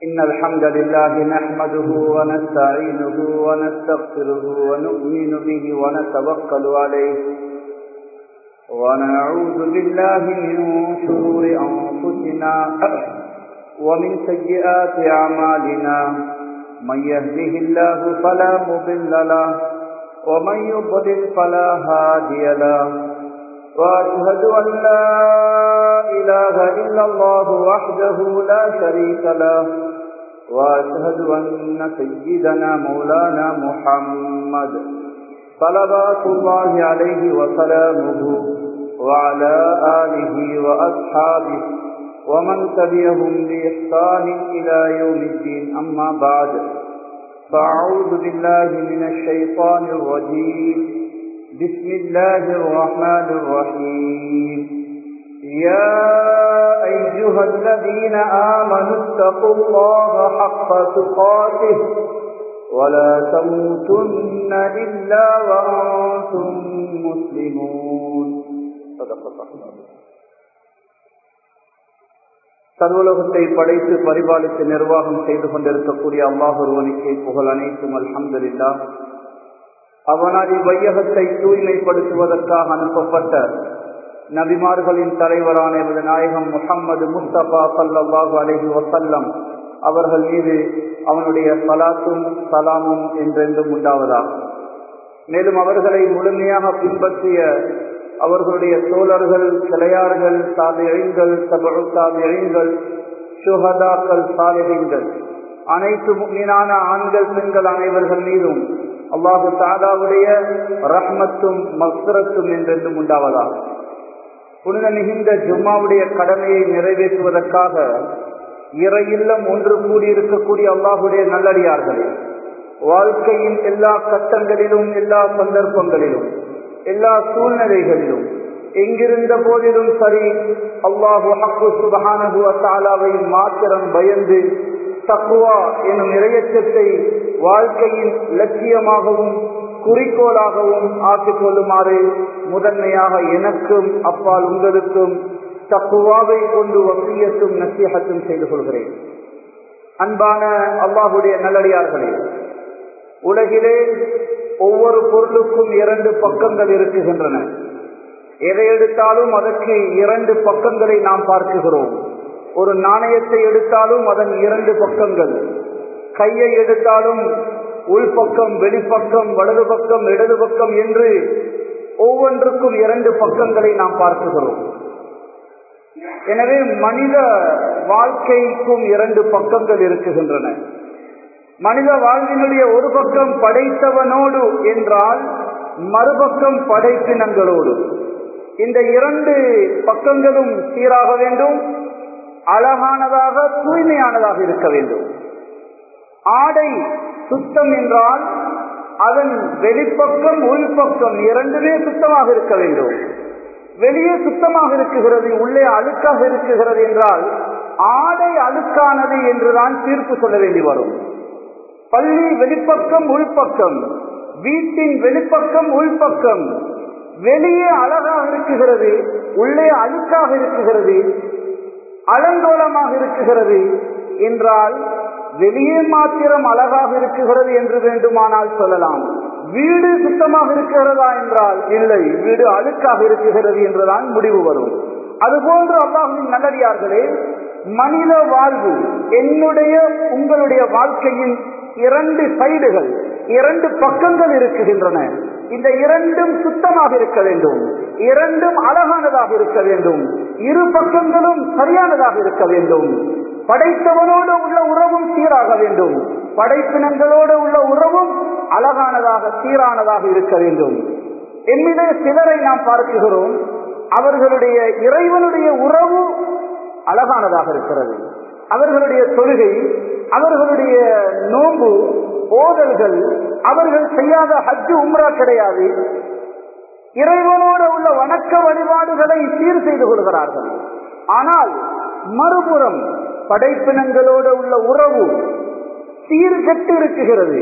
إن الحمد لله نحمده ونستعينه ونستغفره ونؤمن به ونتوكل عليه ونعوذ بالله من شرور أنفسنا ومن سيئات أعمالنا من يهده الله فلا مضل له ومن يضلل فلا هادي له وأشهد أن لا إله إلا الله وحده لا شريك له وأشهد أن سيدنا مولانا محمد صلوات الله عليه وسلامه وعلى آله وأصحابه ومن تبعهم بإحسان إلى يوم الدين أما بعد فأعوذ بالله من الشيطان الرجيم بسم الله الرحمن الرحيم يا أيها الذين آمنوا اتقوا الله حق تقاته ولا تموتن إلا وأنتم مسلمون صدق الله சர்வலோகத்தை படைத்து பரிபாலித்து நிர்வாகம் செய்து கொண்டிருக்கக்கூடிய அல்லாஹ் ஒருவனுக்கு புகழ் அனைத்தும் அல்ஹம்துல்லா அவனால் இவ்வையகத்தை தூய்மைப்படுத்துவதற்காக அனுப்பப்பட்ட நபிமார்களின் தலைவரான எமது நாயகம் முகம்மது முஸ்தபா சல்லாஹூ அலஹி வசல்லம் அவர்கள் மீது அவனுடைய சலாத்தும் சலாமும் என்றென்றும் உண்டாவதாக மேலும் அவர்களை முழுமையாக பின்பற்றிய அவர்களுடைய தோழர்கள் கிளையார்கள் சாதியங்கள் சபழு சாதியங்கள் சுகதாக்கள் சாலிகங்கள் அனைத்து மீனான ஆண்கள் பெண்கள் அனைவர்கள் மீதும் அல்லாஹு தாதாவுடைய ரஹ்மத்தும் மஸ்ரத்தும் என்றென்றும் உண்டாவதா புனித மிகுந்த ஜும்மாவுடைய கடமையை நிறைவேற்றுவதற்காக இறையில்லம் ஒன்று கூடியிருக்கக்கூடிய அல்லாஹுடைய நல்லடியார்களே வாழ்க்கையின் எல்லா கட்டங்களிலும் எல்லா சந்தர்ப்பங்களிலும் எல்லா சூழ்நிலைகளிலும் எங்கிருந்த போதிலும் சரி அல்லாஹு ஹக்கு சுபஹானகுவத்தாலாவை மாத்திரம் பயந்து தக்குவா எனும் இறையச்சத்தை வாழ்க்கையின் லட்சியமாகவும் குறிக்கோளாகவும் ஆக்கிக் கொள்ளுமாறு முதன்மையாக எனக்கும் அப்பால் உங்களுக்கும் தக்குவாவை கொண்டு வசியத்தும் நசியகத்தும் செய்து கொள்கிறேன் அன்பான அல்லாஹுடைய நல்லடியார்களே உலகிலே ஒவ்வொரு பொருளுக்கும் இரண்டு பக்கங்கள் இருக்குகின்றன எதை எடுத்தாலும் அதற்கு இரண்டு பக்கங்களை நாம் பார்க்குகிறோம் ஒரு நாணயத்தை எடுத்தாலும் அதன் இரண்டு பக்கங்கள் கையை எடுத்தாலும் உள்பக்கம் வெளிப்பக்கம் வலது பக்கம் இடது பக்கம் என்று ஒவ்வொன்றுக்கும் இரண்டு பக்கங்களை நாம் பார்க்குகிறோம் எனவே மனித வாழ்க்கைக்கும் இரண்டு பக்கங்கள் இருக்குகின்றன மனித வாழ்வினுடைய ஒரு பக்கம் படைத்தவனோடு என்றால் மறுபக்கம் படைப்பினங்களோடு இந்த இரண்டு பக்கங்களும் சீராக வேண்டும் அழகானதாக தூய்மையானதாக இருக்க வேண்டும் ஆடை சுத்தம் என்றால் அதன் வெளிப்பக்கம் உள்பக்கம் இரண்டுமே சுத்தமாக இருக்க வேண்டும் வெளியே சுத்தமாக இருக்குகிறது உள்ளே அழுக்காக இருக்குகிறது என்றால் ஆடை அழுக்கானது என்றுதான் தீர்ப்பு சொல்ல வேண்டி வரும் பள்ளி வெளிப்பக்கம் உள்பக்கம் வீட்டின் வெளிப்பக்கம் உள்பக்கம் வெளியே அழகாக இருக்குகிறது உள்ளே அழுக்காக இருக்குகிறது அலங்கோலமாக இருக்குகிறது என்றால் வெளியே மாத்திரம் அழகாக இருக்குகிறது என்று வேண்டுமானால் சொல்லலாம் வீடு சுத்தமாக இருக்கிறதா என்றால் இல்லை வீடு அழுக்காக இருக்குகிறது என்றுதான் முடிவு வரும் அதுபோன்று அல்லாஹின் நல்லடியார்களே மனித வாழ்வு என்னுடைய உங்களுடைய வாழ்க்கையின் இரண்டு சைடுகள் இரண்டு பக்கங்கள் இருக்குகின்றன இந்த இரண்டும் சுத்தமாக இருக்க வேண்டும் இரண்டும் அழகானதாக இருக்க வேண்டும் இரு பக்கங்களும் சரியானதாக இருக்க வேண்டும் படைத்தவனோடு உள்ள உறவும் சீராக வேண்டும் படைப்பினங்களோடு உள்ள உறவும் அழகானதாக சீரானதாக இருக்க வேண்டும் என்னிலே சிலரை நாம் பார்க்கிறோம் அவர்களுடைய இறைவனுடைய உறவு அழகானதாக இருக்கிறது அவர்களுடைய தொழுகை அவர்களுடைய நோம்பு ஓதல்கள் அவர்கள் செய்யாத ஹஜ்ஜு உம்ரா கிடையாது இறைவனோடு உள்ள வணக்க வழிபாடுகளை சீர் செய்து கொள்கிறார்கள் ஆனால் மறுபுறம் படைப்பினங்களோடு உள்ள உறவு சீர்கட்டு இருக்குகிறது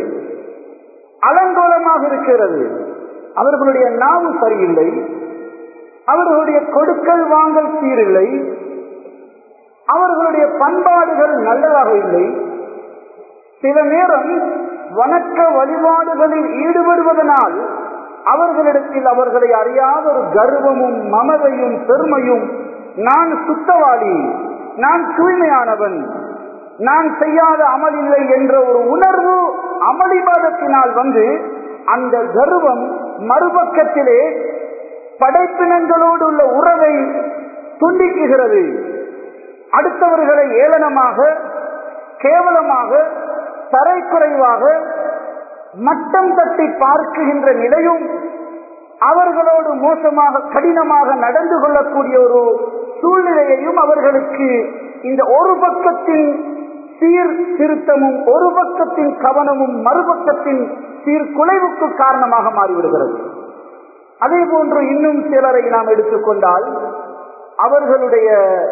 அலங்கோலமாக இருக்கிறது அவர்களுடைய நாவு சரியில்லை அவர்களுடைய கொடுக்கல் வாங்கல் சீரில்லை அவர்களுடைய பண்பாடுகள் நல்லதாக இல்லை சில நேரம் வணக்க வழிபாடுகளில் ஈடுபடுவதனால் அவர்களிடத்தில் அவர்களை அறியாத ஒரு கர்வமும் மமதையும் பெருமையும் நான் சுத்தவாளி நான் தூய்மையானவன் நான் செய்யாத அமல் இல்லை என்ற ஒரு உணர்வு அமளிபாதத்தினால் வந்து அந்த கர்வம் மறுபக்கத்திலே படைப்பினங்களோடு உள்ள உறவை துண்டிக்குகிறது அடுத்தவர்களை ஏளனமாக கேவலமாக தரைக்குறைவாக மட்டம் தட்டி பார்க்குகின்ற நிலையும் அவர்களோடு மோசமாக கடினமாக நடந்து கொள்ளக்கூடிய ஒரு சூழ்நிலையையும் அவர்களுக்கு இந்த ஒரு பக்கத்தின் சீர் திருத்தமும் ஒரு பக்கத்தின் கவனமும் மறுபக்கத்தின் சீர்குலைவுக்கு காரணமாக மாறிவிடுகிறது அதே போன்று இன்னும் சிலரை நாம் எடுத்துக்கொண்டால் அவர்களுடைய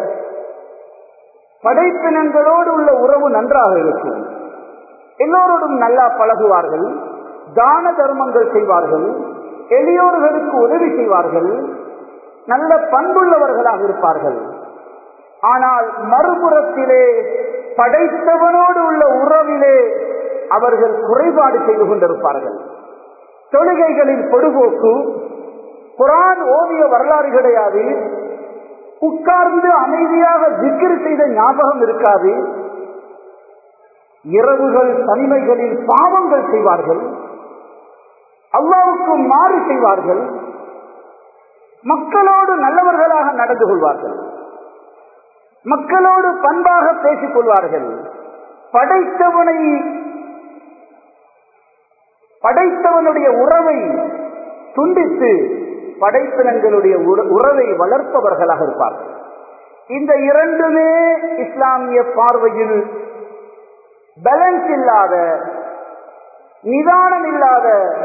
படைப்பினங்களோடு உள்ள உறவு நன்றாக இருக்கும் எல்லோரோடும் நல்லா பழகுவார்கள் தான தர்மங்கள் செய்வார்கள் எளியோர்களுக்கு உதவி செய்வார்கள் நல்ல பண்புள்ளவர்களாக இருப்பார்கள் ஆனால் மறுபுறத்திலே படைத்தவனோடு உள்ள உறவிலே அவர்கள் குறைபாடு செய்து கொண்டிருப்பார்கள் தொழுகைகளில் பொடுபோக்கு குரான் ஓவிய வரலாறு கிடையாது உட்கார்ந்து அமைதியாக ஜிக்கிர் செய்த ஞாபகம் இருக்காது இரவுகள் தனிமைகளில் பாவங்கள் செய்வார்கள் அல்லாவுக்கு மாறு செய்வார்கள் மக்களோடு நல்லவர்களாக நடந்து கொள்வார்கள் மக்களோடு பண்பாக பேசிக் கொள்வார்கள் படைத்தவனை படைத்தவனுடைய உறவை துண்டித்து படைப்பினங்களுடைய உறவை வளர்ப்பவர்களாக இருப்பார்கள் இந்த இரண்டுமே இஸ்லாமிய பார்வையில் பேலன்ஸ் இல்லாத நிதானம் இல்லாத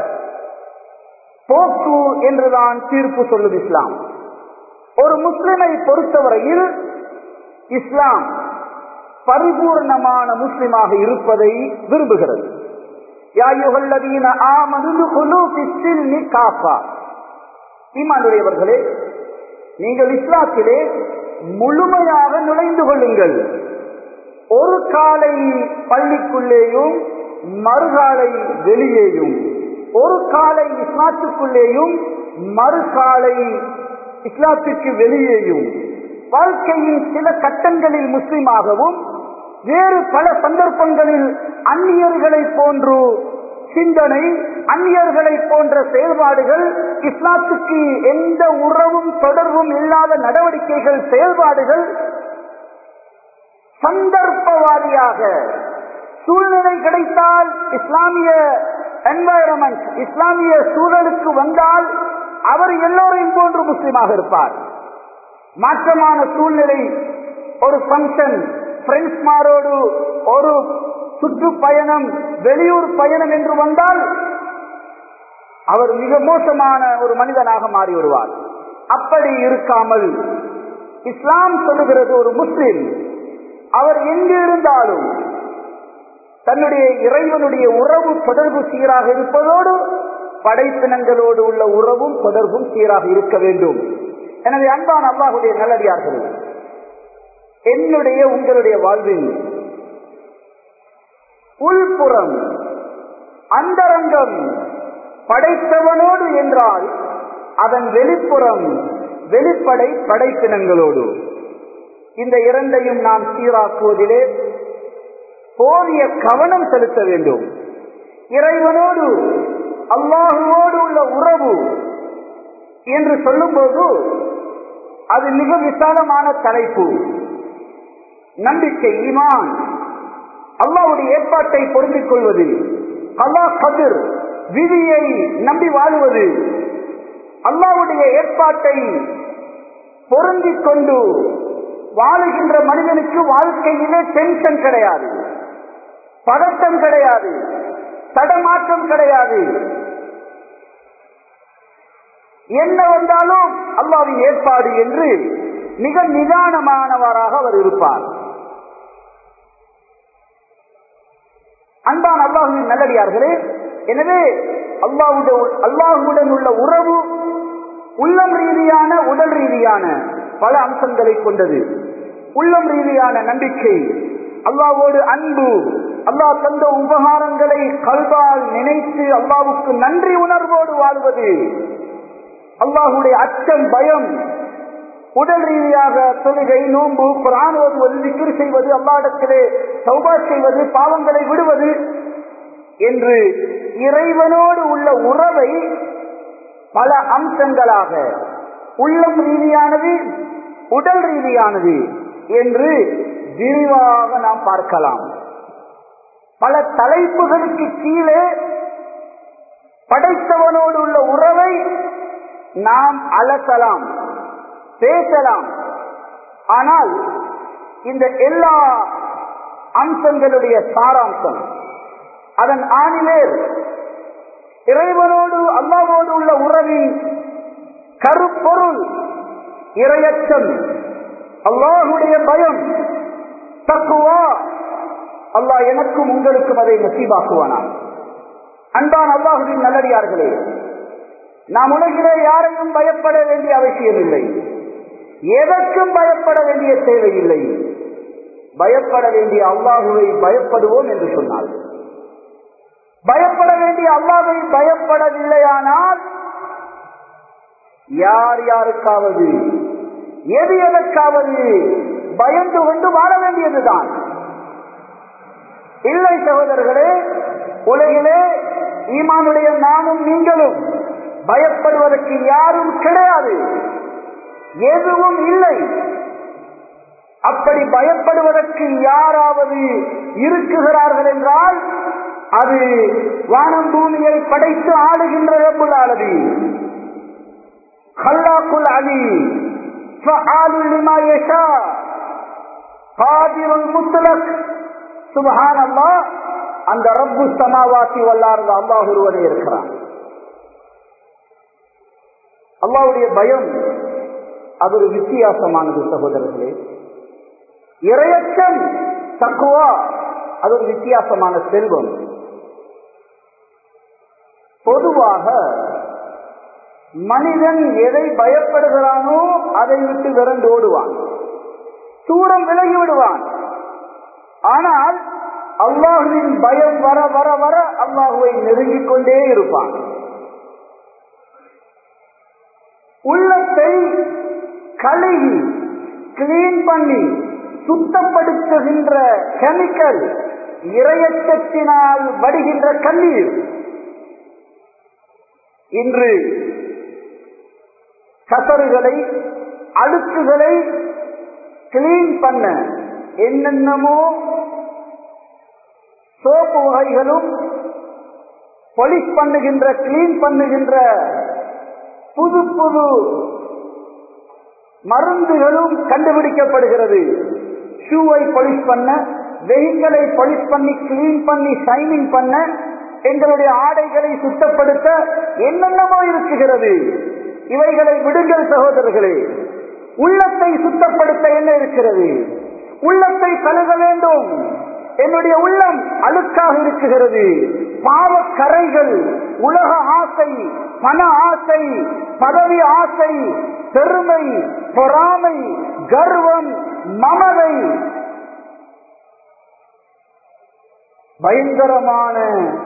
போக்கு என்றுதான் தீர்ப்பு சொல்லும் இஸ்லாம் ஒரு முஸ்லிமை பொறுத்தவரையில் இஸ்லாம் பரிபூர்ணமான முஸ்லிமாக இருப்பதை விரும்புகிறது ஈமானுடையவர்களே நீங்கள் இஸ்லாத்திலே முழுமையாக நுழைந்து கொள்ளுங்கள் ஒரு காலை பள்ளிக்குள்ளேயும் மறுகாலை வெளியேயும் ஒரு காலை இஸ்லாத்துக்குள்ளேயும் மறுகாலை இஸ்லாத்துக்கு வெளியேயும் வாழ்க்கையின் சில கட்டங்களில் முஸ்லிமாகவும் வேறு பல சந்தர்ப்பங்களில் அந்நியர்களை போன்று சிந்தனை அந்நியர்களை போன்ற செயல்பாடுகள் இஸ்லாத்துக்கு எந்த உறவும் தொடர்பும் இல்லாத நடவடிக்கைகள் செயல்பாடுகள் சந்தர்ப்பவாதியாக சூழ்நிலை கிடைத்தால் இஸ்லாமிய என்வாயரமெண்ட் இஸ்லாமிய சூழலுக்கு வந்தால் அவர் எல்லோரையும் போன்று முஸ்லீமாக இருப்பார் மாற்றமான சூழ்நிலை ஒரு பங்கன் பிரெண்ட்ஸ்மாரோடு ஒரு சுற்றுப்பயணம் வெளியூர் பயணம் என்று வந்தால் அவர் மிக மோசமான ஒரு மனிதனாக மாறி வருவார் அப்படி இருக்காமல் இஸ்லாம் சொல்லுகிறது ஒரு முஸ்லிம் அவர் எங்கு இருந்தாலும் தன்னுடைய இறைவனுடைய உறவு தொடர்பு சீராக இருப்பதோடு படைப்பினங்களோடு உள்ள உறவும் தொடர்பும் சீராக இருக்க வேண்டும் எனவே அன்பான அல்லாஹுடைய நல்லடியார்கள் என்னுடைய உங்களுடைய வாழ்வில் உள்புறம் அந்தரங்கம் படைத்தவனோடு என்றால் அதன் வெளிப்புறம் வெளிப்படை படைப்பினங்களோடு இந்த இரண்டையும் நாம் சீராக்குவதிலே போதிய கவனம் செலுத்த வேண்டும் இறைவனோடு அல்லாஹுவோடு உள்ள உறவு என்று சொல்லும்போது அது மிக விசாலமான தலைப்பு நம்பிக்கை ஈமான் அல்லாவுடைய ஏற்பாட்டை பொருந்திக் கொள்வது அல்லாஹ் கதிர் விதியை நம்பி வாழ்வது அல்லாவுடைய ஏற்பாட்டை பொருந்திக் கொண்டு வாழுகின்ற மனிதனுக்கு வாழ்க்கையிலே டென்ஷன் கிடையாது பதட்டம் கிடையாது தடமாற்றம் கிடையாது என்ன வந்தாலும் அல்லாவின் ஏற்பாடு என்று மிக நிதானமானவராக அவர் இருப்பார் அன்பான் அல்லாஹுவின் நல்லடியார்களே எனவே அல்லாஹுடன் அல்லாஹுடன் உள்ள உறவு உள்ளம் ரீதியான உடல் ரீதியான பல அம்சங்களை கொண்டது உள்ளம் ரீதியான நம்பிக்கை அல்லாவோடு அன்பு அல்லாஹ் தந்த உபகாரங்களை கல்வால் நினைத்து அல்லாவுக்கு நன்றி உணர்வோடு வாழ்வது அல்லாஹுடைய அச்சம் பயம் உடல் ரீதியாக தொழுகை நோன்பு குரான் ஓதுவது திக்ரு செய்வது அல்லாடத்திலே சௌபா செய்வது பாவங்களை விடுவது என்று இறைவனோடு உள்ள உறவை பல அம்சங்களாக உள்ளம் ரீதியானது உடல் ரீதியானது என்று விரிவாக நாம் பார்க்கலாம் பல தலைப்புகளுக்கு கீழே படைத்தவனோடு உள்ள உறவை நாம் அலசலாம் பேசலாம் ஆனால் இந்த எல்லா அம்சங்களுடைய சாராம்சம் அதன் ஆணிவேர் இறைவனோடு அல்லாவோடு உள்ள உறவின் கருப்பொருள் இரையச்சம் அல்லாஹுடைய பயம் தக்குவா அல்லாஹ் எனக்கும் உங்களுக்கும் அதை நசீபாக்குவானான் அன்பான் அல்லாஹுவின் நல்லடியார்களே நாம் உலகிலே யாரையும் பயப்பட வேண்டிய அவசியம் இல்லை எதற்கும் பயப்பட வேண்டிய தேவையில்லை பயப்பட வேண்டிய அல்லாஹுவை பயப்படுவோம் என்று சொன்னார் பயப்பட வேண்டிய அல்லாவை பயப்படவில்லையானால் யார் யாருக்காவது எது எதற்காவது பயந்து கொண்டு வாழ வேண்டியதுதான் இல்லை சகோதரர்களே உலகிலே ஈமானுடைய நானும் நீங்களும் பயப்படுவதற்கு யாரும் கிடையாது எதுவும் இல்லை அப்படி பயப்படுவதற்கு யாராவது இருக்குகிறார்கள் என்றால் அது வானம் பூமியை படைத்து ஆளுகின்ற ரப்புல் ஆலதி خلاق العليم فعال لما يشاء قادر المطلق சுபஹான் அல்லாஹ் அந்த ரப்பு சமாவாசி வல்லார்ந்த அல்லாஹ் ஒருவனே இருக்கிறான் அல்லாவுடைய பயம் அது ஒரு வித்தியாசமானது சகோதரர்களே இரையச்சம் தக்குவா அது ஒரு வித்தியாசமான செல்வம் பொதுவாக மனிதன் எதை பயப்படுகிறானோ அதை விட்டு விரண்டு ஓடுவான் தூரம் விலகி விடுவான் ஆனால் அல்லாஹுவின் பயம் வர வர வர அல்லாஹுவை நெருங்கிக் கொண்டே இருப்பான் உள்ளத்தை கழுகி கிளீன் பண்ணி சுத்தப்படுத்துகின்ற கெமிக்கல் இரையச்சத்தினால் வடிகின்ற கண்ணீர் இன்று கசறுகளை அழுக்குகளை கிளீன் பண்ண என்னென்னமோ சோப்பு வகைகளும் பொலிஷ் பண்ணுகின்ற கிளீன் பண்ணுகின்ற புது புது மருந்துகளும் கண்டுபிடிக்கப்படுகிறது ஷூவை பொலிஷ் பண்ண வெஹிக்கலை பொலிஷ் பண்ணி கிளீன் பண்ணி ஷைனிங் பண்ண எங்களுடைய ஆடைகளை சுத்தப்படுத்த என்னென்னமோ இருக்குகிறது இவைகளை விடுங்கள் சகோதரர்களே உள்ளத்தை சுத்தப்படுத்த என்ன இருக்கிறது உள்ளத்தை கழுக வேண்டும் என்னுடைய உள்ளம் அழுக்காக இருக்குகிறது பாவக்கரைகள் உலக ஆசை பண ஆசை பதவி ஆசை பெருமை பொறாமை கர்வம் மமதை பயங்கரமான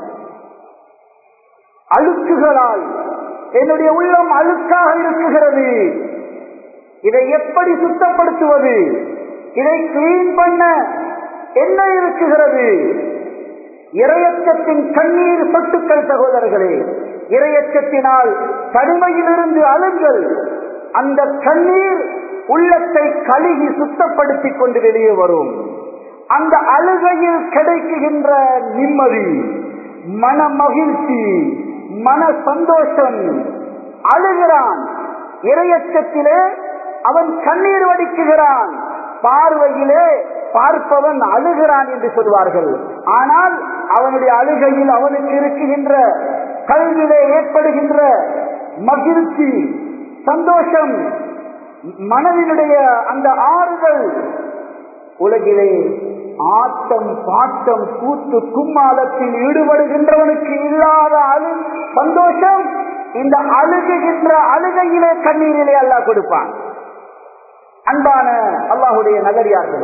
அழுக்குகளால் என்னுடைய உள்ளம் அழுக்காக இருக்குகிறது இதை எப்படி சுத்தப்படுத்துவது இதை கிளீன் பண்ண என்ன இருக்குகிறது இரையச்சத்தின் கண்ணீர் சொட்டுக்கள் சகோதரர்களே இரையச்சத்தினால் தனிமையிலிருந்து அழுங்கள் அந்த கண்ணீர் உள்ளத்தை கழுகி சுத்தப்படுத்திக் கொண்டு வெளியே வரும் அந்த அழுகையில் கிடைக்குகின்ற நிம்மதி மன மகிழ்ச்சி மன சந்தோஷம் அழுகிறான் இரையச்சத்திலே அவன் கண்ணீர் வடிக்குகிறான் பார்வையிலே பார்ப்பவன் அழுகிறான் என்று சொல்வார்கள் ஆனால் அவனுடைய அழுகையில் அவனுக்கு இருக்குகின்ற கல்வியிலே ஏற்படுகின்ற மகிழ்ச்சி சந்தோஷம் மனதினுடைய அந்த ஆறுதல் உலகிலே ஆட்டம் பாட்டம் கூத்து கும்மாலத்தில் ஈடுபடுகின்றவனுக்கு இல்லாத அழு சந்தோஷம் இந்த அழுகுகின்ற அழுகையிலே கண்ணீரிலே அல்லாஹ் கொடுப்பான் அன்பான அல்லாஹுடைய நகரியார்கள்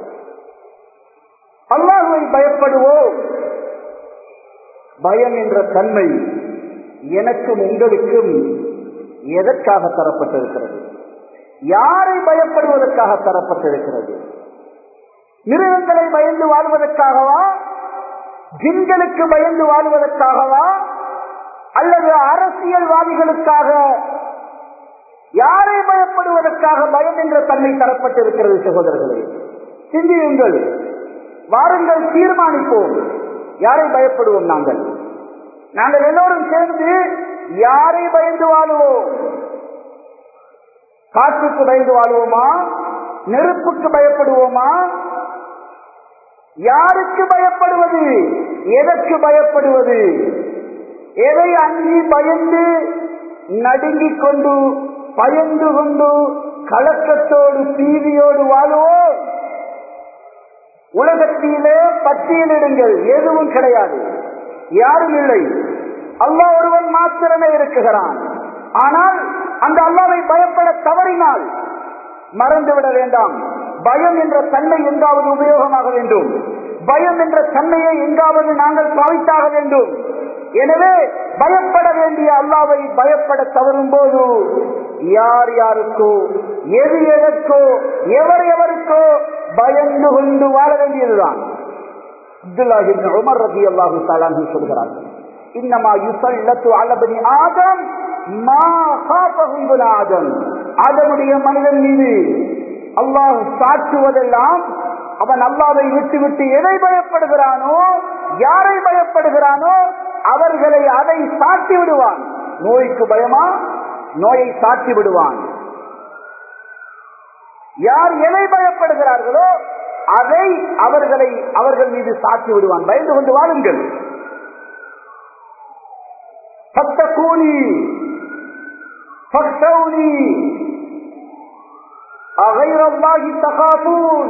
அல்லாஹுவை பயப்படுவோம் பயம் என்ற தன்மை எனக்கும் உங்களுக்கும் எதற்காக தரப்பட்டிருக்கிறது யாரை பயப்படுவதற்காக தரப்பட்டிருக்கிறது மிருகங்களை பயந்து வாழ்வதற்காகவா ஜின்களுக்கு பயந்து வாழ்வதற்காகவா அல்லது அரசியல்வாதிகளுக்காக யாரை பயப்படுவதற்காக பயம் என்ற தன்மை தரப்பட்டிருக்கிறது சகோதரர்களே சிந்தியுங்கள் வாருங்கள் தீர்மானிப்போம் யாரை பயப்படுவோம் நாங்கள் நாங்கள் எல்லோரும் சேர்ந்து யாரை பயந்து வாழுவோம் காற்றுக்கு பயந்து வாழுவோமா நெருப்புக்கு பயப்படுவோமா யாருக்கு பயப்படுவது எதற்கு பயப்படுவது எதை அஞ்சி பயந்து நடுங்கிக் கொண்டு பயந்து கொண்டு கலக்கத்தோடு பீதியோடு வாழுவோம் உலகத்திலே பட்டியலிடுங்கள் எதுவும் கிடையாது யாரும் இல்லை அல்லாஹ் ஒருவன் மாத்திரமே இருக்குகிறான் ஆனால் அந்த அல்லாவை பயப்பட தவறினால் மறந்துவிட வேண்டாம் பயம் என்ற தன்மை எங்காவது உபயோகமாக வேண்டும் பயம் என்ற தன்மையை எங்காவது நாங்கள் பாவித்தாக வேண்டும் எனவே பயப்பட வேண்டிய அல்லாவை பயப்பட தவறும் போது யார் யாருக்கோ எது எதற்கோ எவர் எவருக்கோ பயந்து கொண்டு வாழ வேண்டியதுதான் அப்துல்லாஹின் உமர் ரபி அல்லாஹு தாலான் சொல்கிறார்கள் இன்னமா யுசல்லத்து அலபனி ஆதம் மா காப்பகும்புல ஆதம் ஆதமுடைய மனிதன் மீது அல்லாஹ் சாற்றுவதெல்லாம் அவன் அல்லாவை விட்டு விட்டு எதை பயப்படுகிறானோ யாரை பயப்படுகிறானோ அவர்களை அதை சாட்டி விடுவான் நோய்க்கு பயமா நோயை சாட்டி விடுவான் யார் எதை பயப்படுகிறார்களோ அதை அவர்களை அவர்கள் மீது சாட்டி விடுவான் பயந்து கொண்டு வாழுங்கள் பத்தக்கூலி பக்தௌனி அகைரல்லாகி தகாபூன்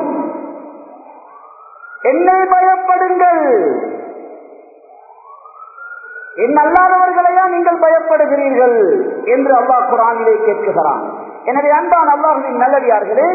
என்னை பயப்படுங்கள் என் அல்லாதவர்களையா நீங்கள் பயப்படுகிறீர்கள் என்று அல்லாஹ் குரானிலே கேட்குகிறான் எனவே அன்பான் அல்லாஹுவின் நல்லடியார்களே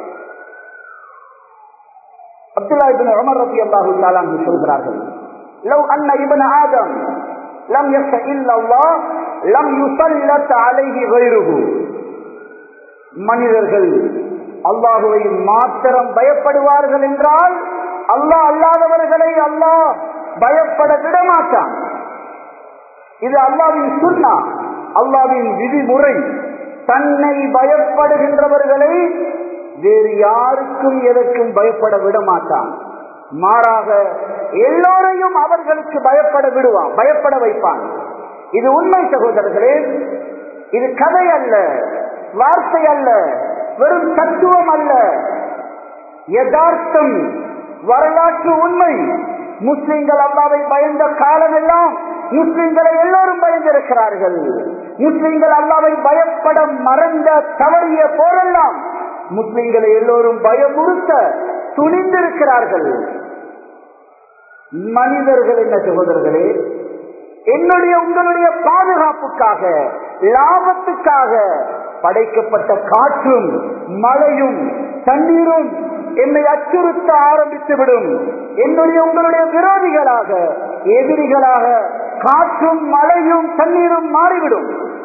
அப்துல்லா இபின் உமர் ரபி அல்லாஹு தாலான் சொல்கிறார்கள் லவ் அன்ன இபன் ஆதம் லம் யஸ்த இல்லல்லாஹ் லம் யுசல்லத் அலைஹி கைருஹு மனிதர்கள் அல்லாஹுவை மாத்திரம் பயப்படுவார்கள் என்றால் அல்லாஹ் அல்லாதவர்களை அல்லாஹ் பயப்பட விட மாட்டான் இது அல்லாவின் சுண்ணா அல்லாவின் விதிமுறை தன்னை பயப்படுகின்றவர்களை வேறு யாருக்கும் எதற்கும் பயப்பட விட மாட்டான் மாறாக எல்லோரையும் அவர்களுக்கு பயப்பட விடுவான் பயப்பட வைப்பான் இது உண்மை சகோதரர்களே இது கதை அல்ல வார்த்தை அல்ல வெறும் தத்துவம் அல்ல யதார்த்தம் வரலாற்று உண்மை முஸ்லிம்கள் அல்லாவை பயந்த காலமெல்லாம் முஸ்லிம்களை எல்லோரும் பயந்திருக்கிறார்கள் முஸ்லிம்கள் அல்லாவை பயப்பட மறந்த தவறிய போரெல்லாம் முஸ்லிம்களை எல்லோரும் பயமுறுத்த துணிந்திருக்கிறார்கள் மனிதர்கள் என்ன சகோதரர்களே என்னுடைய உங்களுடைய பாதுகாப்புக்காக லாபத்துக்காக படைக்கப்பட்ட காற்றும் மழையும் தண்ணீரும் என்னை அச்சுறுத்த ஆரம்பித்துவிடும் என்னுடைய உங்களுடைய விரோதிகளாக எதிரிகளாக காற்றும் மழையும் தண்ணீரும் மாறிவிடும்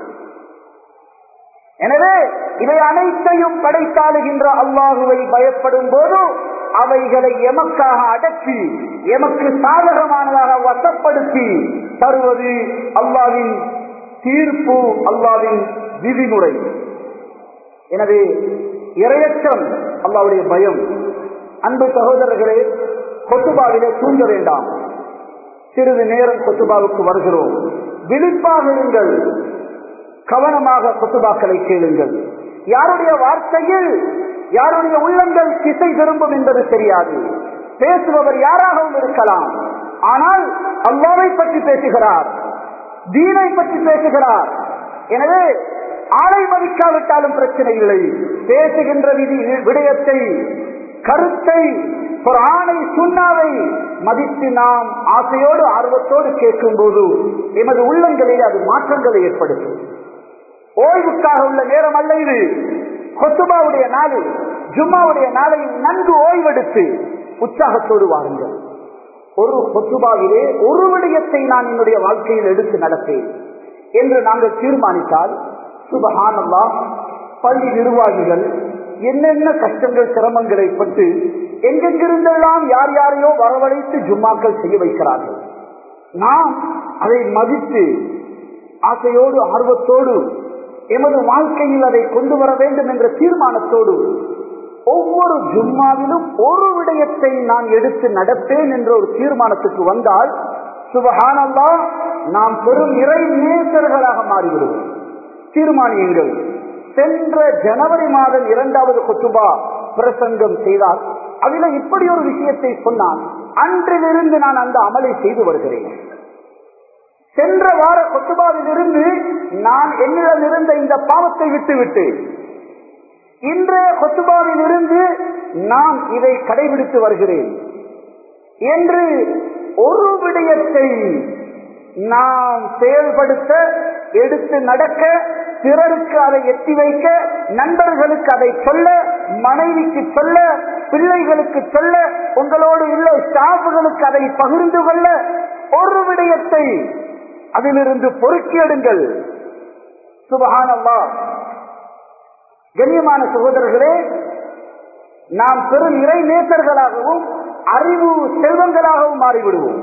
எனவே இவை அனைத்தையும் படைத்தாளுகின்ற அல்லாஹுவை பயப்படும் போது அவைகளை எமக்காக அடக்கி எமக்கு சாதகமானதாக வசப்படுத்தி தருவது அல்லாவின் தீர்ப்பு அல்லாவின் விதிமுறை எனவே இரையற்றம் அல்லாவுடைய பயம் அன்பு சகோதரர்களே கொத்துபாவிலே தூங்க வேண்டாம் சிறிது நேரம் கொத்துபாவுக்கு வருகிறோம் விழிப்பாக இருங்கள் கவனமாக கொத்துபாக்களை கேளுங்கள் யாருடைய வார்த்தையில் யாருடைய உள்ளங்கள் திசை திரும்பும் என்பது தெரியாது பேசுபவர் யாராகவும் இருக்கலாம் ஆனால் அல்லாவை பற்றி பேசுகிறார் தீனை பற்றி பேசுகிறார் எனவே ஆளை மதிக்காவிட்டாலும் பிரச்சனை இல்லை பேசுகின்ற விதி விடயத்தை கருத்தை ஒரு ஆணை சுண்ணாவை மதித்து நாம் ஆசையோடு ஆர்வத்தோடு கேட்கும் போது எமது உள்ளங்களில் அது மாற்றங்களை ஏற்படுத்தும் ஓய்வுக்காக உள்ள நேரம் அல்ல இது கொத்துபாவுடைய நாள் ஜும்மாவுடைய நாளையில் நன்கு ஓய்வெடுத்து உற்சாகத்தோடு வாருங்கள் ஒரு கொத்துபாவிலே ஒரு விடயத்தை நான் என்னுடைய வாழ்க்கையில் எடுத்து நடப்பேன் என்று நாங்கள் தீர்மானித்தால் சுபஹானல்லா பள்ளி நிர்வாகிகள் என்னென்ன கஷ்டங்கள் சிரமங்களை பட்டு எங்கெங்கிருந்தெல்லாம் யார் யாரையோ வரவழைத்து ஜும்மாக்கள் செய்ய வைக்கிறார்கள் நாம் அதை மதித்து ஆசையோடு ஆர்வத்தோடு எமது வாழ்க்கையில் அதை கொண்டு வர வேண்டும் என்ற தீர்மானத்தோடு ஒவ்வொரு ஜும்மாவிலும் ஒரு விடயத்தை நான் எடுத்து நடப்பேன் என்ற ஒரு தீர்மானத்துக்கு வந்தால் சுபஹானல்லா நாம் பெரும் இறை நேசர்களாக மாறிவிடுவோம் தீர்மானியுங்கள் சென்ற ஜனவரி மாதம் இரண்டாவது கொத்துபா பிரசங்கம் செய்தால் அதில் இப்படி ஒரு விஷயத்தை சொன்னான் அன்றிலிருந்து நான் அந்த அமலை செய்து வருகிறேன் சென்ற வார கொத்துபாவில் இருந்து நான் என்னிடம் இருந்த இந்த பாவத்தை விட்டுவிட்டு இன்றைய கொத்துபாவில் இருந்து நான் இதை கடைபிடித்து வருகிறேன் என்று ஒரு விடயத்தை நாம் செயல்படுத்த எடுத்து நடக்க பிறருக்கு அதை எட்டி வைக்க நண்பர்களுக்கு அதை சொல்ல மனைவிக்கு சொல்ல பிள்ளைகளுக்கு சொல்ல உங்களோடு உள்ள ஸ்டாஃபுகளுக்கு அதை பகிர்ந்து கொள்ள ஒரு விடயத்தை அதிலிருந்து பொறுக்கி எடுங்கள் சுபகானல்லா கண்ணியமான சகோதரர்களே நாம் பெரும் இறை நேசர்களாகவும் அறிவு செல்வங்களாகவும் மாறிவிடுவோம்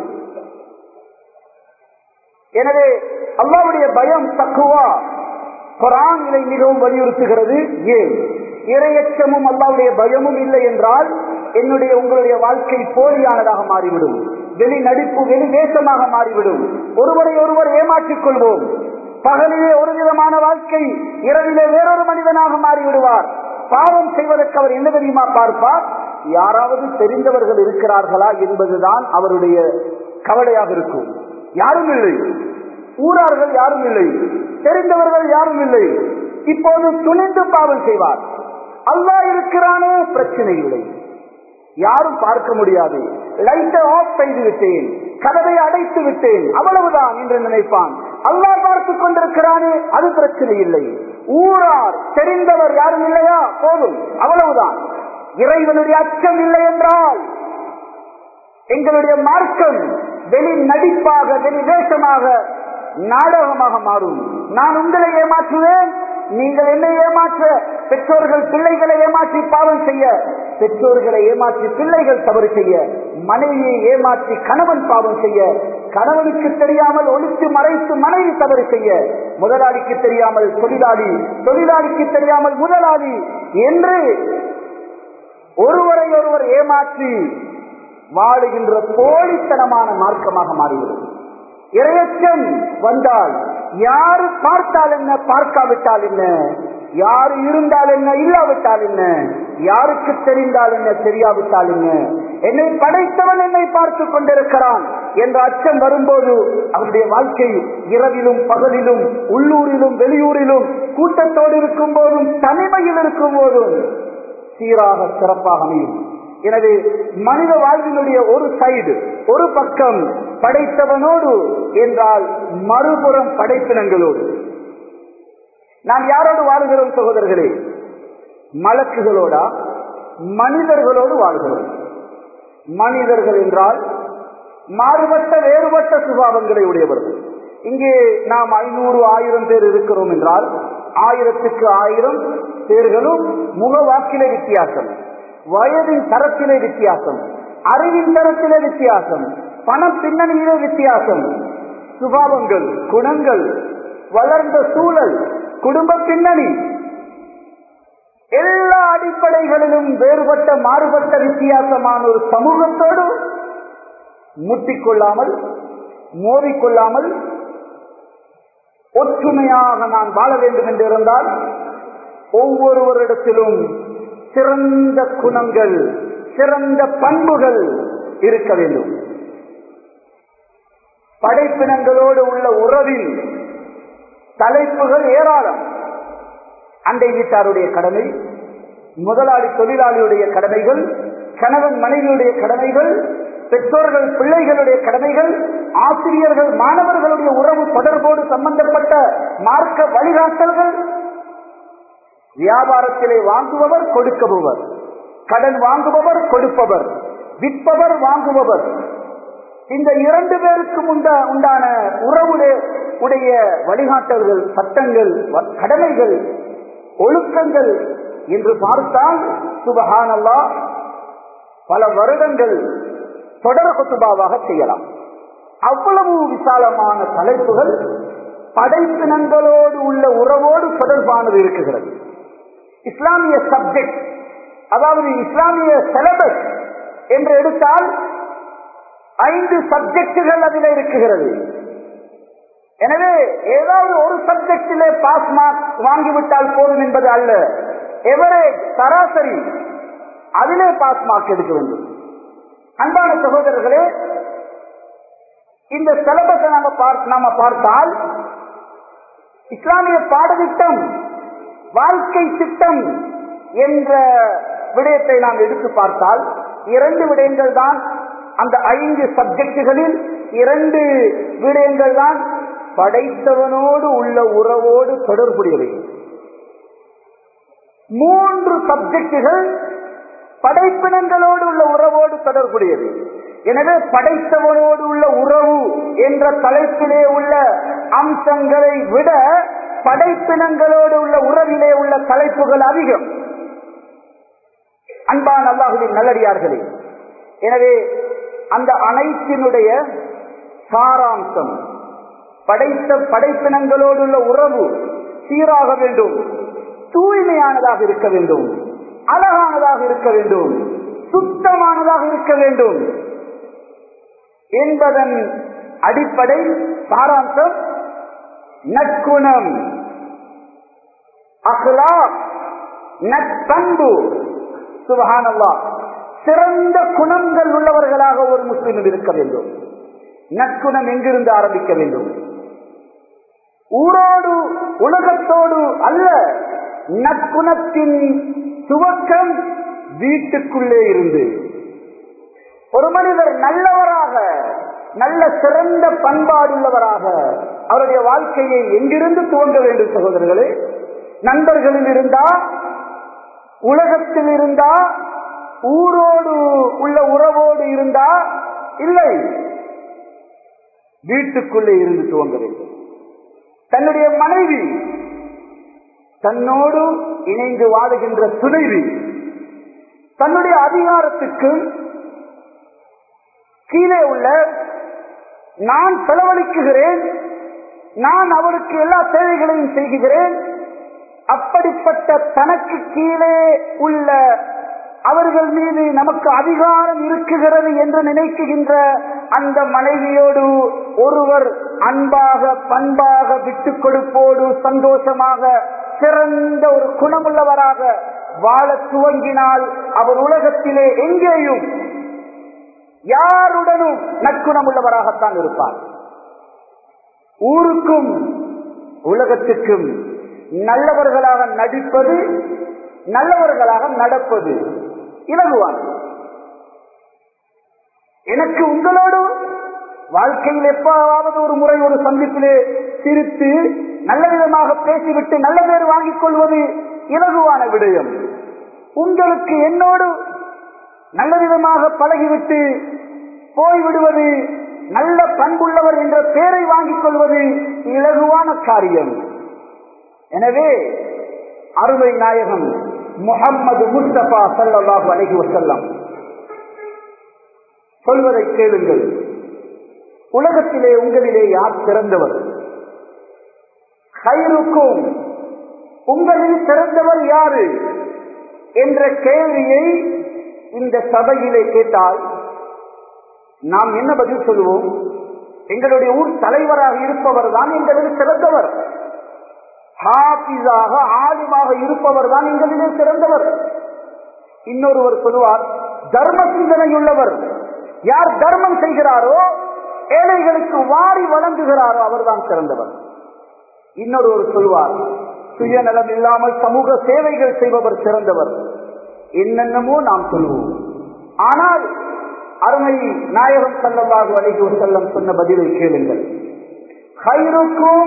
எனவே அல்லாவுடைய பயம் தக்குவா குரான் இதை மிகவும் வலியுறுத்துகிறது ஏன் இரையச்சமும் அல்லாவுடைய பயமும் இல்லை என்றால் என்னுடைய உங்களுடைய வாழ்க்கை போலியானதாக மாறிவிடும் வெளி நடிப்பு வெளி வேஷமாக மாறிவிடும் ஒருவரை ஒருவர் ஏமாற்றிக் கொள்வோம் பகலிலே ஒரு விதமான வாழ்க்கை இரவிலே வேறொரு மனிதனாக மாறிவிடுவார் பாவம் செய்வதற்கு அவர் என்ன தெரியுமா பார்ப்பார் யாராவது தெரிந்தவர்கள் இருக்கிறார்களா என்பதுதான் அவருடைய கவலையாக இருக்கும் யாரும் இல்லை ஊரார்கள் யாரும் இல்லை தெரிந்தவர்கள் யாரும் இல்லை இப்போது துணிந்து பாவம் செய்வார் அல்லா இருக்கிறானே பிரச்சனை இல்லை யாரும் பார்க்க முடியாது லைட்டை ஆஃப் செய்து விட்டேன் கதவை அடைத்து விட்டேன் அவ்வளவுதான் என்று நினைப்பான் அல்லா பார்த்துக் கொண்டிருக்கிறானே அது பிரச்சனை இல்லை ஊரார் தெரிந்தவர் யாரும் இல்லையா போதும் அவ்வளவுதான் இறைவனுடைய அச்சம் இல்லை என்றால் எங்களுடைய மார்க்கம் வெளி நடிப்பாக வெளி வேஷமாக நாடகமாக மாறும் நான் உங்களை ஏமாற்றுவேன் நீங்கள் என்னை ஏமாற்ற பெற்றோர்கள் பிள்ளைகளை ஏமாற்றி பாவம் செய்ய பெற்றோர்களை ஏமாற்றி பிள்ளைகள் தவறு செய்ய மனைவியை ஏமாற்றி கணவன் பாவம் செய்ய கணவனுக்கு தெரியாமல் ஒழித்து மறைத்து மனைவி தவறு செய்ய முதலாளிக்கு தெரியாமல் தொழிலாளி தொழிலாளிக்கு தெரியாமல் முதலாளி என்று ஒருவரை ஒருவர் ஏமாற்றி வாழுகின்ற போலித்தனமான மார்க்கமாக மாறிவிடும் இரையச்சம் வந்தால் யாரு பார்த்தால் என்ன பார்க்காவிட்டால் என்ன யாரு இருந்தால் என்ன இல்லாவிட்டால் என்ன யாருக்கு தெரிந்தால் என்ன தெரியாவிட்டால் என்ன என்னை படைத்தவன் என்னை பார்த்து கொண்டிருக்கிறான் என்ற அச்சம் வரும்போது அவருடைய வாழ்க்கை இரவிலும் பகலிலும் உள்ளூரிலும் வெளியூரிலும் கூட்டத்தோடு இருக்கும் போதும் தனிமையில் இருக்கும் போதும் சீராக சிறப்பாக அமையும் எனவே மனித வாழ்வினுடைய ஒரு சைடு ஒரு பக்கம் படைத்தவனோடு என்றால் மறுபுறம் படைப்பினங்களோடு நாம் யாரோடு வாழுகிறோம் சகோதரர்களே மலக்குகளோடா மனிதர்களோடு வாழ்கிறோம் மனிதர்கள் என்றால் மாறுபட்ட வேறுபட்ட சுபாவங்களை உடையவர்கள் இங்கே நாம் ஐநூறு ஆயிரம் பேர் இருக்கிறோம் என்றால் ஆயிரத்துக்கு ஆயிரம் பேர்களும் முகவாக்கிலே வித்தியாசம் வயதின் தரத்திலே வித்தியாசம் அறிவின் தரத்திலே வித்தியாசம் பண பின்னணியிலே வித்தியாசம் சுபாவங்கள் குணங்கள் வளர்ந்த சூழல் குடும்ப பின்னணி எல்லா அடிப்படைகளிலும் வேறுபட்ட மாறுபட்ட வித்தியாசமான ஒரு சமூகத்தோடு முட்டிக்கொள்ளாமல் மோதிக்கொள்ளாமல் ஒற்றுமையாக நான் வாழ வேண்டும் என்று இருந்தால் ஒவ்வொருவரிடத்திலும் சிறந்த குணங்கள் சிறந்த பண்புகள் இருக்க வேண்டும் படைப்பினங்களோடு உள்ள உறவில் தலைப்புகள் ஏராளம் அண்டை வீட்டாருடைய கடமை முதலாளி தொழிலாளியுடைய கடமைகள் கணவன் மனைவியுடைய கடமைகள் பெற்றோர்கள் பிள்ளைகளுடைய கடமைகள் ஆசிரியர்கள் மாணவர்களுடைய உறவு தொடர்போடு சம்பந்தப்பட்ட மார்க்க வழிகாட்டல்கள் வியாபாரத்திலே வாங்குபவர் கொடுக்கபவர் கடன் வாங்குபவர் கொடுப்பவர் விற்பவர் வாங்குபவர் இந்த இரண்டு பேருக்கும் உண்ட உண்டான உறவுடைய உடைய வழிகாட்டல்கள் சட்டங்கள் வ- கடமைகள் ஒழுக்கங்கள் என்று பார்த்தால் சுபஹானல்லா பல வருடங்கள் தொடர் குத்துபாவாக செய்யலாம் அவ்வளவு விசாலமான தலைப்புகள் படைப்பினங்களோடு உள்ள உறவோடு தொடர்பானது இருக்குகிறது இஸ்லாமிய சப்ஜெக்ட் அதாவது இஸ்லாமிய சிலபஸ் என்று எடுத்தால் ஐந்து சப்ஜெக்டுகள் அதில் இருக்குகிறது எனவே ஏதாவது ஒரு சப்ஜெக்டிலே பாஸ் மார்க் வாங்கிவிட்டால் போதும் என்பது அல்ல எவரேஜ் சராசரி அதிலே பாஸ் மார்க் எடுக்க வேண்டும் அன்பான சகோதரர்களே இந்த சிலபஸை நாம பார்- நாம பார்த்தால் இஸ்லாமிய பாடத்திட்டம் வாழ்க்கை திட்டம் என்ற விடயத்தை நாம் எடுத்து பார்த்தால் இரண்டு விடயங்கள் தான் அந்த ஐந்து சப்ஜெக்டுகளில் இரண்டு விடயங்கள் தான் படைத்தவனோடு உள்ள உறவோடு தொடர்புடையவை மூன்று சப்ஜெக்டுகள் படைப்பினங்களோடு உள்ள உறவோடு தொடர்புடையது எனவே படைத்தவனோடு உள்ள உறவு என்ற தலைப்பிலே உள்ள அம்சங்களை விட படைப்பினங்களோடு உள்ள உறவிலே உள்ள தலைப்புகள் அதிகம் அன்பான் அல்லாஹுவின் நல்லடியார்களே எனவே அந்த அனைத்தினுடைய சாராம்சம் படைத்த படைப்பினங்களோடு உள்ள உறவு சீராக வேண்டும் தூய்மையானதாக இருக்க வேண்டும் அழகானதாக இருக்க வேண்டும் சுத்தமானதாக இருக்க வேண்டும் என்பதன் அடிப்படை சாராம்சம் நற்குணம் அஹ்லா நற்பண்பு சுபஹானல்லா சிறந்த குணங்கள் உள்ளவர்களாக ஒரு முஸ்லிம் இருக்க வேண்டும் நற்குணம் எங்கிருந்து ஆரம்பிக்க வேண்டும் ஊரோடு உலகத்தோடு அல்ல நற்குணத்தின் துவக்கம் வீட்டுக்குள்ளே இருந்து ஒரு மனிதர் நல்லவராக நல்ல சிறந்த பண்பாடுள்ளவராக அவருடைய வாழ்க்கையை எங்கிருந்து துவங்க வேண்டும் சகோதரர்களே நண்பர்களில் இருந்தா உலகத்தில் இருந்தா ஊரோடு உள்ள உறவோடு இருந்தா இல்லை வீட்டுக்குள்ளே இருந்து துவங்க வேண்டும் தன்னுடைய மனைவி தன்னோடு இணைந்து வாழுகின்ற துணைவி தன்னுடைய அதிகாரத்துக்கு கீழே உள்ள நான் செலவழிக்குகிறேன் நான் அவருக்கு எல்லா தேவைகளையும் செய்கிறேன் அப்படிப்பட்ட தனக்கு கீழே உள்ள அவர்கள் மீது நமக்கு அதிகாரம் இருக்குகிறது என்று நினைக்குகின்ற அந்த மனைவியோடு ஒருவர் அன்பாக பண்பாக விட்டுக் கொடுப்போடு சந்தோஷமாக சிறந்த ஒரு குணமுள்ளவராக வாழ துவங்கினால் அவர் உலகத்திலே எங்கேயும் யாருடனும் நற்குணமுள்ளவராகத்தான் இருப்பார் ஊருக்கும் உலகத்துக்கும் நல்லவர்களாக நடிப்பது நல்லவர்களாக நடப்பது இலகுவான் எனக்கு உங்களோடு வாழ்க்கையில் எப்பாவது ஒரு முறை ஒரு சந்திப்பிலே சிரித்து நல்ல விதமாக பேசிவிட்டு நல்ல பேர் வாங்கிக் கொள்வது இலகுவான விடயம் உங்களுக்கு என்னோடு நல்ல விதமாக பழகிவிட்டு போய்விடுவது நல்ல பண்புள்ளவர் என்ற பெயரை வாங்கிக் கொள்வது இலகுவான காரியம் எனவே அருமை நாயகம் முகம்மது முஸ்தபா சல்லாஹு அலஹி வசல்லம் சொல்வதை கேளுங்கள் உலகத்திலே உங்களிலே யார் சிறந்தவர் கைருக்கும் உங்களில் சிறந்தவர் யாரு என்ற கேள்வியை இந்த சபையிலே கேட்டால் நாம் என்ன பதில் சொல்லுவோம் எங்களுடைய ஊர் தலைவராக இருப்பவர் தான் எங்களில் சிறந்தவர் ஹாபிஸாக ஆலிமாக இருப்பவர் தான் எங்களிலே சிறந்தவர் இன்னொருவர் சொல்லுவார் தர்ம சிந்தனையுள்ளவர் யார் தர்மம் செய்கிறாரோ ஏழைகளுக்கு வாரி வழங்குகிறாரோ அவர்தான் சிறந்தவர் இன்னொருவர் சொல்வார் சுயநலம் இல்லாமல் சமூக சேவைகள் செய்பவர் சிறந்தவர் என்னென்னமோ நாம் சொல்லுவோம் ஆனால் அருமை நாயகம் சல்லல்லாஹு அலைஹி வஸல்லம் சொன்ன பதிலை கேளுங்கள் ஹைருக்கும்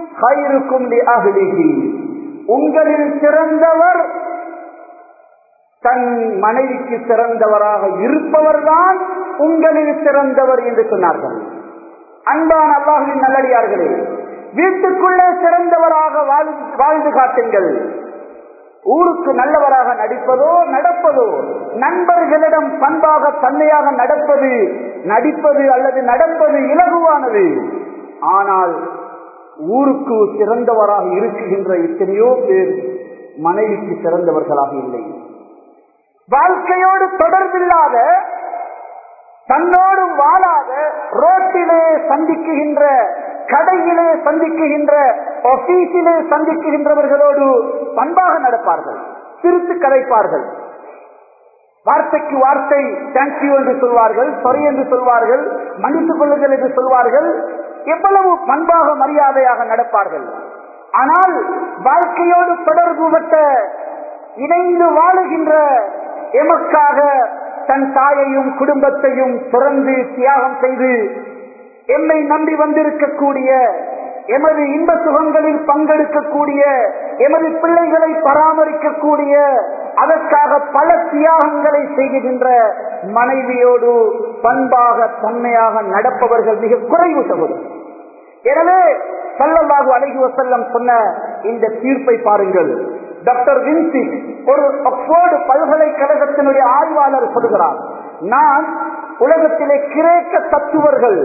ஹைருக்கும் லி அஹ்லிஹி உங்களில் சிறந்தவர் தன் மனைவிக்கு சிறந்தவராக இருப்பவர்தான் உங்களில் சிறந்தவர் என்று சொன்னார்கள் அன்பான் அல்லாஹுவின் நல்லடியார்களே வீட்டுக்குள்ளே சிறந்தவராக வாழ்ந்து காட்டுங்கள் ஊருக்கு நல்லவராக நடிப்பதோ நடப்பதோ நண்பர்களிடம் பண்பாக தன்மையாக நடப்பது நடிப்பது அல்லது நடப்பது இலகுவானது ஆனால் ஊருக்கு சிறந்தவராக இருக்குகின்ற எத்தனையோ பேர் மனைவிக்கு சிறந்தவர்களாக இல்லை வாழ்க்கையோடு தொடர்பில்லாத தன்னோடு வாழாத ரோட்டிலே சந்திக்குகின்ற கடையிலே சந்திக்குகின்ற ஆபீஸிலே சந்திக்குகின்றவர்களோடு பண்பாக நடப்பார்கள் சிரித்து கதைப்பார்கள் வார்த்தைக்கு வார்த்தை தேங்க்யூ என்று சொல்வார்கள் சொறி என்று சொல்வார்கள் மன்னித்துக் கொள்ளுங்கள் என்று சொல்வார்கள் எவ்வளவு பண்பாக மரியாதையாக நடப்பார்கள் ஆனால் வாழ்க்கையோடு தொடர்புபட்ட இணைந்து வாழுகின்ற எமக்காக தன் தாயையும் குடும்பத்தையும் துறந்து தியாகம் செய்து எம்மை நம்பி வந்திருக்கக்கூடிய எமது இன்ப சுகங்களில் பங்கெடுக்கக்கூடிய எமது பிள்ளைகளை பராமரிக்கக்கூடிய அதற்காக பல தியாகங்களை செய்கின்ற மனைவியோடு பண்பாக தன்மையாக நடப்பவர்கள் மிக குறைவு சகோதரர் எனவே சல்லல்லாஹு அலைஹி வசல்லம் சொன்ன இந்த தீர்ப்பை பாருங்கள் டாக்டர் வின்சி ஒரு ஆக்ஸ்போர்டு பல்கலைக்கழகத்தினுடைய ஆய்வாளர் சொல்கிறார் நான் உலகத்திலே கிரேக்க தத்துவர்கள்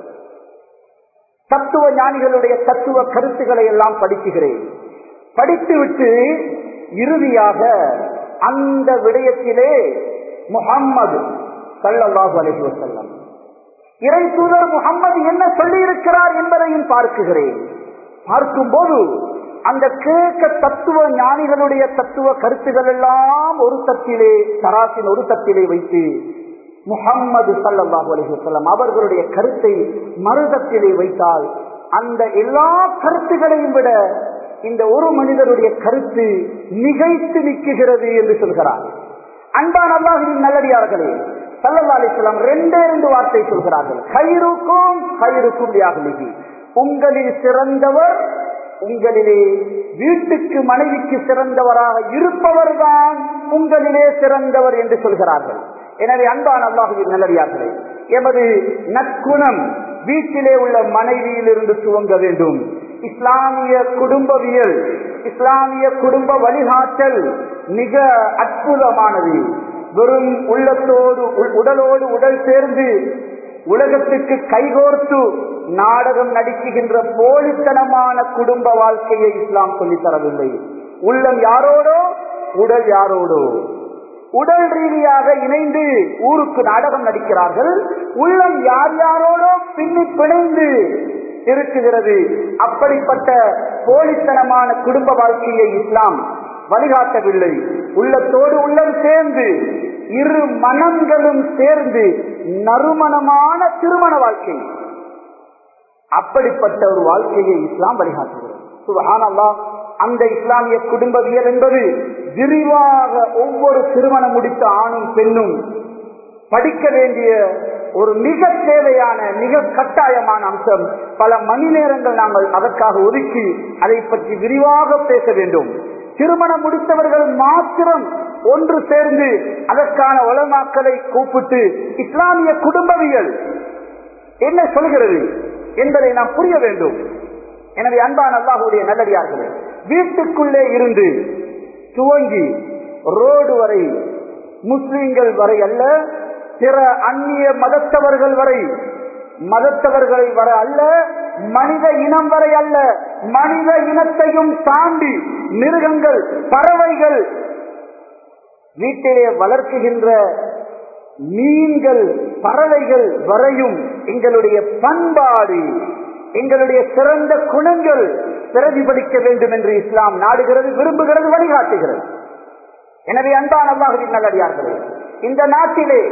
தத்துவ ஞானிகளுடைய தத்துவ கருத்துக்களை எல்லாம் படிக்குகிறேன் படித்துவிட்டு இறுதியாக அந்த விடயத்திலே முகம்மது சல்லல்லாஹு அலைஹி வசல்லம் இறை தூதர் முகம்மது என்ன சொல்லி இருக்கிறார் என்பதையும் பார்க்குகிறேன் பார்க்கும்போது அந்த கிழக்க தத்துவ ஞானிகளுடைய தத்துவ கருத்துகள் எல்லாம் ஒரு தத்திலே தராசின் ஒரு தத்திலே வைத்து முகம்மது சல்லாஹூ அலி வல்லம் அவர்களுடைய கருத்தை மறுதத்திலே வைத்தால் அந்த எல்லா கருத்துகளையும் விட இந்த ஒரு மனிதருடைய கருத்து மிகைத்து நிற்குகிறது என்று சொல்கிறார் அன்பான் அல்லாஹின் நல்லடியார்களே சல்லல்லா அலிஸ்லாம் ரெண்டே ரெண்டு வார்த்தை சொல்கிறார்கள் கயிறுக்கும் கயிறுக்கும் யாகலிகி உங்களில் சிறந்தவர் உங்களிலே வீட்டுக்கு மனைவிக்கு சிறந்தவராக இருப்பவர்தான் உங்களிலே சிறந்தவர் என்று சொல்கிறார்கள் எனவே அன்பான் அல்லாஹுவின் நல்லடியார்களே எமது நற்குணம் வீட்டிலே உள்ள மனைவியிலிருந்து துவங்க வேண்டும் இஸ்லாமிய குடும்பவியல் இஸ்லாமிய குடும்ப வழிகாட்டல் மிக அற்புதமானது வெறும் உள்ளத்தோடு உடலோடு உடல் சேர்ந்து உலகத்துக்கு கைகோர்த்து நாடகம் நடிக்குகின்ற போலித்தனமான குடும்ப வாழ்க்கையை இஸ்லாம் சொல்லித் தரவில்லை உள்ளம் யாரோடோ உடல் யாரோடோ உடல் ரீதியாக இணைந்து ஊருக்கு நாடகம் நடிக்கிறார்கள் உள்ளம் யார் யாரோடோ பின்னி பிணைந்து இருக்குகிறது அப்படிப்பட்ட போலித்தனமான குடும்ப வாழ்க்கையை இஸ்லாம் வழிகாட்டவில்லை உள்ளத்தோடு உள்ளம் சேர்ந்து இரு மனங்களும் சேர்ந்து நறுமணமான திருமண வாழ்க்கை அப்படிப்பட்ட ஒரு வாழ்க்கையை இஸ்லாம் வழிகாட்டுகிறது சுபஹானல்லா அந்த இஸ்லாமிய குடும்பவியல் என்பது விரிவாக ஒவ்வொரு திருமணம் முடித்த ஆணும் பெண்ணும் படிக்க வேண்டிய ஒரு மிக தேவையான மிக கட்டாயமான அம்சம் பல மணி நேரங்கள் நாங்கள் அதற்காக ஒதுக்கி அதை பற்றி விரிவாக பேச வேண்டும் திருமணம் முடித்தவர்கள் மாத்திரம் ஒன்று சேர்ந்து அதற்கான உலமாக்களை கூப்பிட்டு இஸ்லாமிய குடும்பவியல் என்ன சொல்கிறது என்பதை நாம் புரிய வேண்டும் எனவே அன்பான் அல்லாஹுடைய நல்லடியார்களே வீட்டுக்குள்ளே இருந்து துவங்கி ரோடு வரை முஸ்லிம்கள் வரை அல்ல பிற அந்நிய மதத்தவர்கள் வரை மதத்தவர்களை வர அல்ல மனித இனம் வரை அல்ல மனித இனத்தையும் தாண்டி மிருகங்கள் பறவைகள் வீட்டிலே வளர்க்குகின்ற மீன்கள் பறவைகள் வரையும் எங்களுடைய பண்பாடு எங்களுடைய சிறந்த குணங்கள் பிரதிபலிக்க வேண்டும் என்று இஸ்லாம் நாடுகிறது விரும்புகிறது வழிகாட்டுகிறது எனவே அன்பான அல்லாஹுவின் நல்லடியார்களே இந்த நாட்டிலே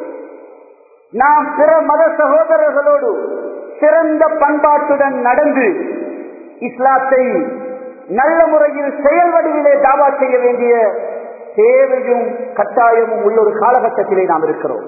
நாம் பிற மத சகோதரர்களோடு சிறந்த பண்பாட்டுடன் நடந்து இஸ்லாத்தை நல்ல முறையில் செயல் வடிவிலே தாவா செய்ய வேண்டிய தேவையும் கட்டாயமும் உள்ள ஒரு காலகட்டத்திலே நாம் இருக்கிறோம்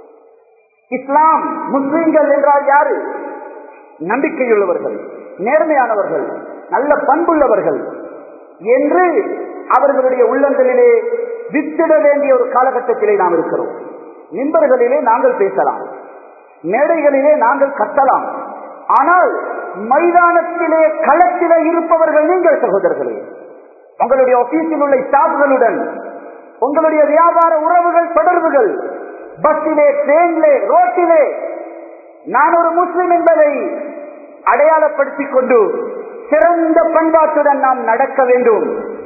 இஸ்லாம் முஸ்லிம்கள் என்றால் யாரு நம்பிக்கையுள்ளவர்கள் நேர்மையானவர்கள் நல்ல பண்புள்ளவர்கள் என்று அவர்களுடைய உள்ளங்களிலே வித்திட வேண்டிய ஒரு காலகட்டத்திலே நாம் இருக்கிறோம் நின்பர்களிலே நாங்கள் பேசலாம் மேடைகளிலே நாங்கள் கத்தலாம் ஆனால் மைதானத்திலே களத்திலே இருப்பவர்கள் நீங்கள் சகோதரர்களே உங்களுடைய ஆபீஸில் உள்ள ஸ்டாஃப்களுடன் உங்களுடைய வியாபார உறவுகள் தொடர்புகள் பஸ்ஸிலே ட்ரெயினிலே ரோட்டிலே நான் ஒரு முஸ்லிம் என்பதை அடையாளப்படுத்திக் கொண்டு சிறந்த பண்பாட்டுடன் நாம் நடக்க வேண்டும்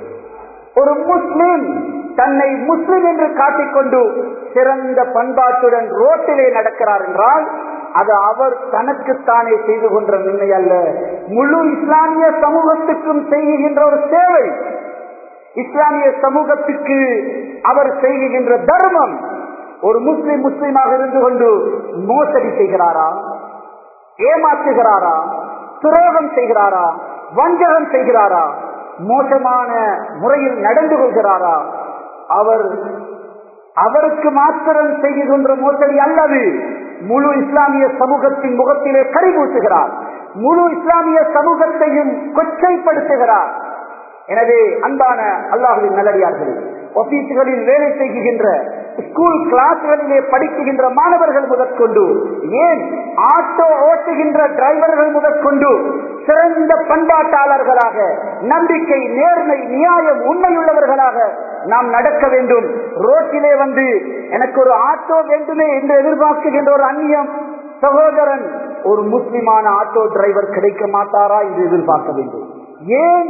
ஒரு முஸ்லிம் தன்னை முஸ்லிம் என்று காட்டிக்கொண்டு சிறந்த பண்பாட்டுடன் ரோட்டிலே நடக்கிறார் என்றால் அது அவர் தனக்குத்தானே செய்து கொன்ற நன்மை அல்ல முழு இஸ்லாமிய சமூகத்துக்கும் செய்கின்ற ஒரு சேவை இஸ்லாமிய சமூகத்துக்கு அவர் செய்கின்ற தர்மம் ஒரு முஸ்லிம் முஸ்லிமாக இருந்து கொண்டு மோசடி செய்கிறாரா ஏமாற்றுகிறாரா துரோகம் செய்கிறாரா வஞ்சகம் செய்கிறாரா மோசமான முறையில் நடந்து கொள்கிறாரா அவர் அவருக்கு மாத்திரம் செய்கின்ற மோசடி அல்லது முழு இஸ்லாமிய சமூகத்தின் முகத்திலே கரிபூசுகிறார் முழு இஸ்லாமிய சமூகத்தையும் கொச்சைப்படுத்துகிறார் எனவே அன்பான அல்லாஹுவின் நல்லடியார்கள் ஆபீஸ்களில் வேலை செய்கின்ற ஸ்கூல் கிளாஸ்களிலே படிக்குகின்ற மாணவர்கள் முதற்கொண்டு ஏன் ஆட்டோ ஓட்டுகின்ற டிரைவர்கள் முதற்கொண்டு சிறந்த பண்பாட்டாளர்களாக நம்பிக்கை நேர்மை நியாயம் உண்மையுள்ளவர்களாக நாம் நடக்க வேண்டும் ரோட்டிலே வந்து எனக்கு ஒரு ஆட்டோ வேண்டுமே என்று எதிர்பார்க்குகின்ற ஒரு அந்நியம் சகோதரன் ஒரு முஸ்லிமான ஆட்டோ டிரைவர் கிடைக்க மாட்டாரா என்று எதிர்பார்க்க வேண்டும் ஏன்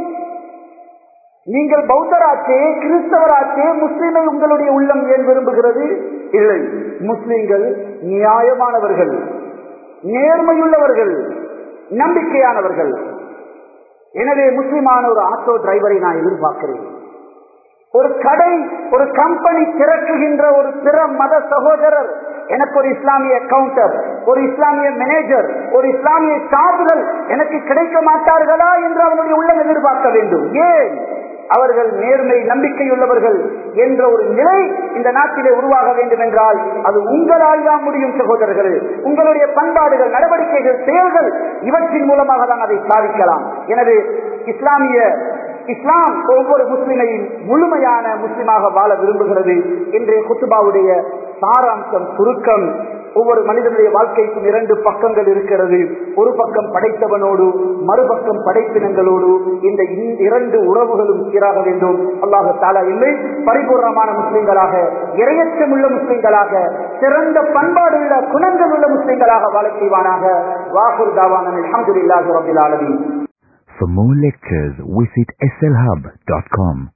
நீங்கள் பௌத்தராச்சே கிறிஸ்தவராச்சே முஸ்லிமை உங்களுடைய உள்ளம் ஏன் விரும்புகிறது இல்லை முஸ்லிம்கள் நியாயமானவர்கள் நேர்மையுள்ளவர்கள் நம்பிக்கையானவர்கள் எனவே முஸ்லிமான ஒரு ஆட்டோ டிரைவரை நான் எதிர்பார்க்கிறேன் ஒரு கடை ஒரு கம்பெனி திறக்குகின்ற ஒரு பிற மத சகோதரர் எனக்கு ஒரு இஸ்லாமிய கவுண்டர் ஒரு இஸ்லாமிய மேனேஜர் ஒரு இஸ்லாமிய ஸ்டாஃப்கள் எனக்கு கிடைக்க மாட்டார்களா என்று அவனுடைய உள்ளம் எதிர்பார்க்க வேண்டும் ஏன் அவர்கள் நேர்மை நம்பிக்கையுள்ளவர்கள் என்ற ஒரு நிலை இந்த நாட்டிலே உருவாக வேண்டும் என்றால் அது உங்களால் தான் முடியும் சகோதரர்கள் உங்களுடைய பண்பாடுகள் நடவடிக்கைகள் செயல்கள் இவற்றின் மூலமாக தான் அதை சாதிக்கலாம் எனவே இஸ்லாமிய இஸ்லாம் ஒவ்வொரு முஸ்லிமையும் முழுமையான முஸ்லிமாக வாழ விரும்புகிறது இன்றைய குத்துபாவுடைய சாராம்சம் சுருக்கம் ஒவ்வொரு மனிதனுடைய வாழ்க்கைக்கும் இரண்டு பக்கங்கள் இருக்கிறது ஒரு பக்கம் படைத்தவனோடு மறுபக்கம் படைப்பினங்களோடு இந்த இரண்டு உறவுகளும் சீராக வேண்டும் அல்லாஹு தாலா இல்லை பரிபூர்ணமான முஸ்லிம்களாக இரையச்சம் உள்ள முஸ்லிம்களாக சிறந்த பண்பாடுள்ள குணங்கள் உள்ள முஸ்லிம்களாக வாழ செய்வானாக வாகுர் தாவான அலமதுல்லாஹி ரபில் ஆலமீன் For more lectures, visit slhub.com.